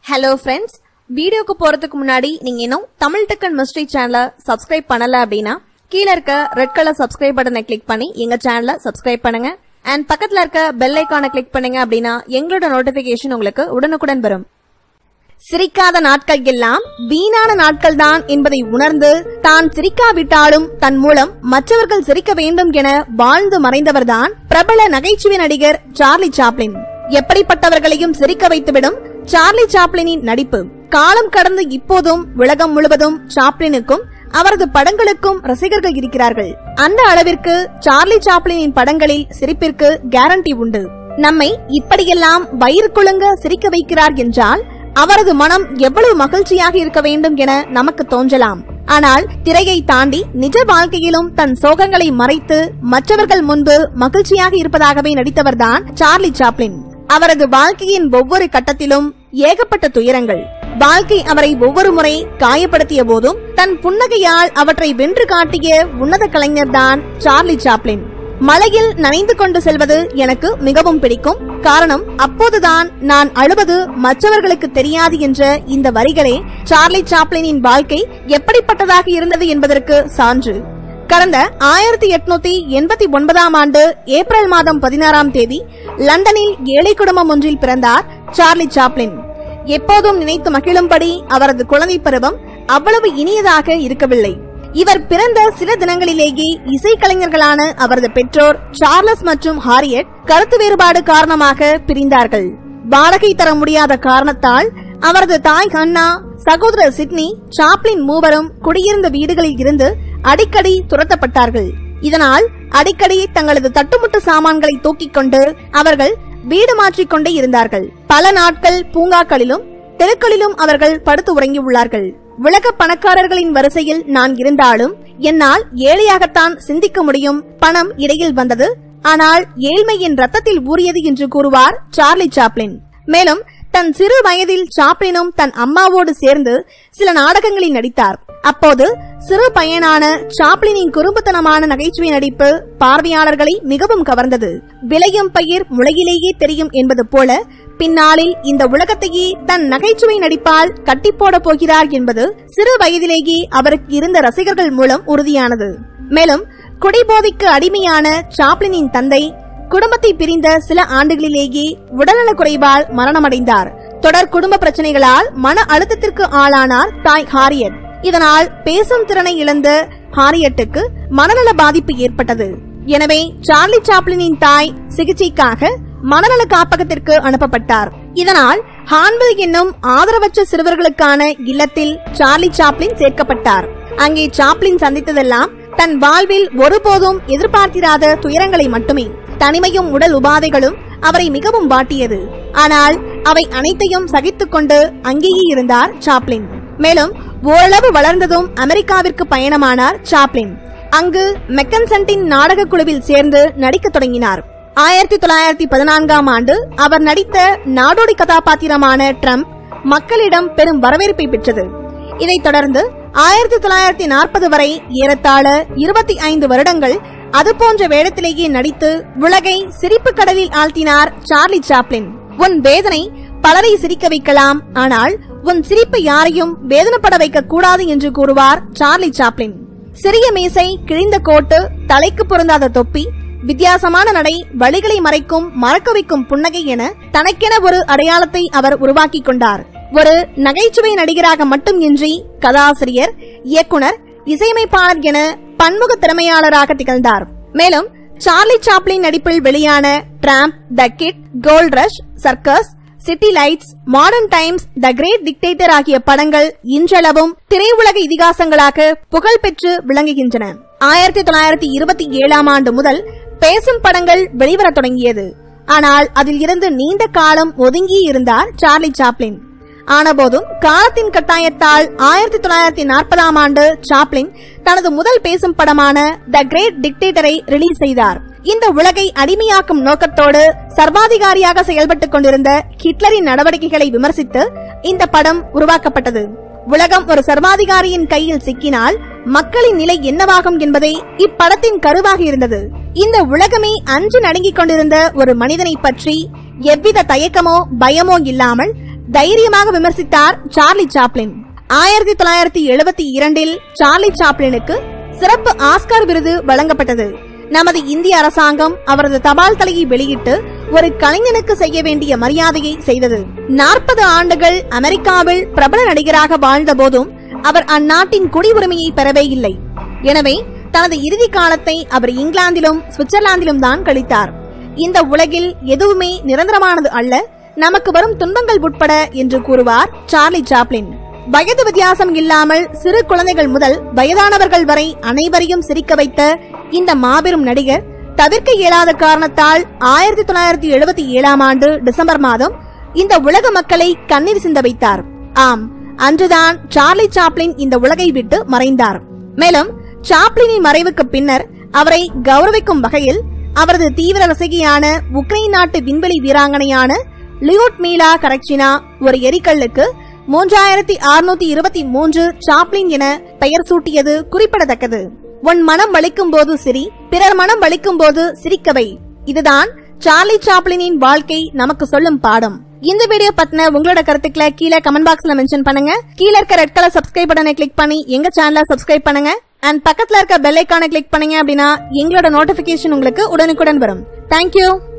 hello friends வீடியோக்கு போறதுக்கு முன்னாடி நீங்க இன்னும் தமிழ் டெக்கன் மிஸ்ட்ரி சேனலை சப்ஸ்கிரைப் பண்ணல அப்படின்னா கீழ இருக்க ரெட் கலர் சப்ஸ்கிரைப் பட்டனை கிளிக் பண்ணி எங்க சேனலை சப்ஸ்கிரைப் பண்ணுங்க அண்ட் பக்கத்துல இருக்க பெல் ஐக்கானை கிளிக் பண்ணுங்க அப்படின்னா எங்களோட நோட்டிபிகேஷன் உங்களுக்கு உடனுக்குடன் வரும் சிரிக்காத நாட்கள் எல்லாம் வீணான நாட்கள் தான் என்பதை உணர்ந்து தான் சிரிக்காவிட்டாலும் தன் மூலம் மற்றவர்கள் சிரிக்க வேண்டும் என வாழ்ந்து மறைந்தவர்தான் பிரபல நகைச்சுவை நடிகர் சார்லி சாப்ளின் எப்படிப்பட்டவர்களையும் சிரிக்க வைத்துவிடும் சார்லி சாப்ளினின் நடிப்பு காலம் கடந்து இப்போதும் உலகம் முழுவதும் சாப்ளினுக்கும் அவரது படங்களுக்கும் ரசிகர்கள் இருக்கிறார்கள் அந்த அளவிற்கு சார்லி சாப்ளினின் படங்களில் சிரிப்பிற்கு கேரண்டி உண்டு நம்மை இப்படியெல்லாம் வயிறு குலுங்க சிரிக்க வைக்கிறார் என்றால் அவரது மனம் எவ்வளவு மகிழ்ச்சியாக இருக்க வேண்டும் என நமக்கு தோன்றலாம் ஆனால் திரையை தாண்டி நிஜ வாழ்க்கையிலும் தன் சோகங்களை மறைத்து மற்றவர்கள் முன்பு மகிழ்ச்சியாக இருப்பதாகவே நடித்தவர்தான் சார்லி சாப்ளின் அவரது வாழ்க்கையின் ஒவ்வொரு கட்டத்திலும் ஏகப்பட்ட துயரங்கள் வாழ்க்கை அவரை ஒவ்வொரு முறை காயப்படுத்திய போதும் தன் புன்னகையால் அவற்றை வென்று காட்டிய உன்னத கலைஞர்தான் சார்லி சாப்ளின் மலையில் நனைந்து கொண்டு செல்வது எனக்கு மிகவும் பிடிக்கும் காரணம் அப்போதுதான் நான் அழுவது மற்றவர்களுக்கு தெரியாது என்ற இந்த வரிகளே சார்லி சாப்ளினின் வாழ்க்கை எப்படிப்பட்டதாக இருந்தது என்பதற்கு சான்று கடந்த ஆயிரத்தி எட்நூத்தி எண்பத்தி ஒன்பதாம் ஆண்டு ஏப்ரல் மாதம் பதினாறாம் தேதி லண்டனில் ஏழை குடும்பம் ஒன்றில் பிறந்தார் சார்லி சாப்ளின் எப்போதும் நினைத்து மகிழும்படி அவரது குழந்தை பருவம் அவ்வளவு இனியதாக இருக்கவில்லை இவர் பிறந்த சில தினங்களிலேயே இசைக்கலைஞர்களான அவரது பெற்றோர் சார்லஸ் மற்றும் ஹாரியட் கருத்து வேறுபாடு காரணமாக பிரிந்தார்கள் வாடகை தர முடியாத காரணத்தால் அவரது தாய் ஹன்னா சகோதரர் சிட்னி சாப்ளின் மூவரும் குடியிருந்த வீடுகளில் இருந்து அடிக்கடி துரத்தப்பட்டார்கள் இதனால் அடிக்கடி தங்களது தட்டுமுட்டு சாமான்களை தூக்கிக் கொண்டு அவர்கள் வீடு மாற்றிக்கொண்டே இருந்தார்கள் பல நாட்கள் பூங்காக்களிலும் தெருக்களிலும் அவர்கள் படுத்து உறங்கியுள்ளார்கள் உலக பணக்காரர்களின் வரிசையில் நான் இருந்தாலும் என்னால் ஏழையாகத்தான் சிந்திக்க முடியும் பணம் இடையில் வந்தது ஆனால் ஏழ்மை என் ரத்தத்தில் ஊறியது என்று கூறுவார் சார்லி சாப்ளின் மேலும் தன் சிறு வயதில் சாப்ளினும் தன் அம்மாவோடு சேர்ந்து சில நாடகங்களில் நடித்தார் அப்போது சிறு பையனான சாப்ளினின் குறும்புத்தனமான நகைச்சுவை நடிப்பு பார்வையாளர்களை மிகவும் கவர்ந்தது விளையும் பயிர் முளையிலேயே தெரியும் என்பது போல பின்னாளில் இந்த உலகத்தையே தன் நகைச்சுவை நடிப்பால் கட்டி போட போகிறார் என்பது சிறு வயதிலேயே அவருக்கு இருந்த ரசிகர்கள் மூலம் உறுதியானது மேலும் குடிபோதைக்கு அடிமையான சாப்ளினின் தந்தை குடும்பத்தை பிரிந்த சில ஆண்டுகளிலேயே உடல்நலக் குறைவால் மரணமடைந்தார் தொடர் குடும்ப பிரச்சனைகளால் மன அழுத்தத்திற்கு ஆளானார் தாய் ஹாரியட் இதனால் பேசும் திறனை இழந்த ஹாரியட்டுக்கு மனநல பாதிப்பு ஏற்பட்டது எனவே சார்லி சாப்ளினின் தாய் சிகிச்சைக்காக மனநல காப்பகத்திற்கு அனுப்பப்பட்டார் இதனால் ஹான்வில் என்னும் ஆதரவற்ற சிறுவர்களுக்கான இல்லத்தில் சார்லி சாப்ளின் சேர்க்கப்பட்டார் அங்கே சாப்ளின் சந்தித்ததெல்லாம் தன் வாழ்வில் ஒருபோதும் எதிர்பார்த்திராத துயரங்களை மட்டுமே தனிமையும் உடல் உபாதைகளும் அவரை மிகவும் வாட்டியது ஆனால் அவை அனைத்தையும் சகித்துக்கொண்டு அங்கேயே இருந்தார் சாப்ளின் மேலும் ஓரளவு வளர்ந்ததும் அமெரிக்காவிற்கு பயணமானார் சாப்ளின் அங்கு மெக்கன்சன்டின் நாடக குழுவில் சேர்ந்து நடிக்கத் தொடங்கினார் ஆயிரத்தி தொள்ளாயிரத்தி பதினான்காம் ஆண்டு அவர் நடித்த நாடோடி கதாபாத்திரமான ட்ரம்ப் மக்களிடம் பெரும் வரவேற்பை பெற்றது இதைத் தொடர்ந்து ஆயிரத்தி தொள்ளாயிரத்தி நாற்பது வரை ஏறத்தாழ இருபத்தி ஐந்து வருடங்கள் அதுபோன்ற வேடத்திலேயே நடித்து உலகை சிரிப்பு கடலில் ஆழ்த்தினார் சார்லி சாப்ளின் உன் வேதனை பலரை சிரிக்க வைக்கலாம் ஆனால் உன் சிரிப்பு யாரையும் வேதனைப்பட வைக்க கூடாது என்று கூறுவார் சார்லி சாப்ளின் சிறிய மீசை கிழிந்த கோட்டு தலைக்கு பொருந்தாத தொப்பி வித்தியாசமான நடை வழிகளை மறைக்கும் மறக்க வைக்கும் புன்னகை என தனக்கென ஒரு அடையாளத்தை அவர் உருவாக்கிக் கொண்டார் ஒரு நகைச்சுவை நடிகராக மட்டும் இன்றி கதாசிரியர் இயக்குனர் இசையமைப்பாளர் என பன்முக திறமையாளராக திகழ்ந்தார் மேலும் சார்லி சாப்ளின் நடிப்பில் வெளியான tramp the kid gold rush circus city lights modern times the great dictator ஆகிய படங்கள் இன்றளவும் திரையுலக இதிகாசங்களாக புகழ் பெற்று விளங்குகின்றன ஆயிரத்தி தொள்ளாயிரத்தி இருபத்தி ஏழாம் ஆண்டு முதல் பேசும் படங்கள் வெளிவரத் தொடங்கியது ஆனால் அதில் இருந்து நீண்ட காலம் ஒதுங்கி இருந்தார் சார்லி சாப்ளின் ஆனபோதும் காலத்தின் கட்டாயத்தால் ஆயிரத்தி தொள்ளாயிரத்தி நாற்பதாம் ஆண்டு சாப்ளின் தனது முதல் பேசும் படமான த கிரேட் டிக்டேட்டரை ரிலீஸ் செய்தார் இந்த உலகை அடிமையாக்கும் நோக்கத்தோடு சர்வாதிகாரியாக செயல்பட்டுக் கொண்டிருந்த ஹிட்லரின் நடவடிக்கைகளை விமர்சித்து இந்த படம் உருவாக்கப்பட்டது உலகம் ஒரு சர்வாதிகாரியின் கையில் சிக்கினால் மக்களின் நிலை என்னவாகும் என்பதை இப்படத்தின் கருவாக இருந்தது இந்த உலகமே அஞ்சு நடுங்கிக் கொண்டிருந்த ஒரு மனிதனை பற்றி எவ்வித தயக்கமோ பயமோ இல்லாமல் தைரியமாக விமர்சித்தார் சார்லி சாப்ளின் ஆயிரத்தி தொள்ளாயிரத்தி எழுபத்தி இரண்டில் சார்லி சாப்ளினுக்கு சிறப்பு ஆஸ்கார் விருது வழங்கப்பட்டது நமது இந்திய அரசாங்கம் அவரது தபால் தலையை வெளியிட்டு ஒரு கலைஞனுக்கு செய்ய வேண்டிய மரியாதையை செய்தது நாற்பது ஆண்டுகள் அமெரிக்காவில் பிரபல நடிகராக வாழ்ந்த போதும் அவர் அந்நாட்டின் குடியுரிமையை பெறவே இல்லை எனவே தனது இறுதி காலத்தை அவர் இங்கிலாந்திலும் சுவிட்சர்லாந்திலும் தான் கழித்தார் இந்த உலகில் எதுவுமே நிரந்தரமானது அல்ல நமக்கு வரும் துன்பங்கள் உட்பட என்று கூறுவார் சார்லி சாப்ளின் வயது வித்தியாசம் இல்லாமல் சிறு குழந்தைகள் முதல் வயதானவர்கள் வரை அனைவரையும் சிரிக்க வைத்த இந்த மாபெரும் நடிகர் தவிர்க்க இயலாத காரணத்தால் ஆயிரத்தி தொள்ளாயிரத்தி எழுபத்தி ஏழாம் ஆண்டு டிசம்பர் மாதம் இந்த உலக மக்களை கண்ணீர் சிந்த வைத்தார் ஆம் அன்றுதான் சார்லி சாப்ளின் இந்த உலகை விட்டு மறைந்தார் மேலும் சாப்ளினின் மறைவுக்கு பின்னர் அவரை கௌரவிக்கும் வகையில் அவரது தீவிர ரசிகையான உக்ரைன் நாட்டு விண்வெளி வீராங்கனையான லியோட் மீலா கரக்சினா ஒரு எரிக்கல்லுக்கு மூன்றாயிரத்தி அறுநூத்தி இருபத்தி மூன்று சாப்ளின் என பெயர் சூட்டியது குறிப்பிடத்தக்கது உன் மனம் வலிக்கும் போது சிரி பிறர் மனம் வலிக்கும் போது சிரிக்கவை இதுதான் சார்லி சாப்ளினின் வாழ்க்கை நமக்கு சொல்லும் பாடம் இந்த வீடியோ பத்தின உங்களோட கருத்துக்களை கீழே கமெண்ட் பாக்ஸ்ல மென்ஷன் பண்ணுங்க கீழே இருக்க ரெட் கலர் சப்ஸ்கிரைப் பட்டனை கிளிக் பண்ணி எங்க சேனலை சப்ஸ்கிரைப் பண்ணுங்க அண்ட் பக்கத்துல இருக்க பெல் ஐக்கானை கிளிக் பண்ணீங்க அப்படின்னா எங்களோட நோட்டிபிகேஷன் உங்களுக்கு உடனுக்குடன் வரும் தேங்க்யூ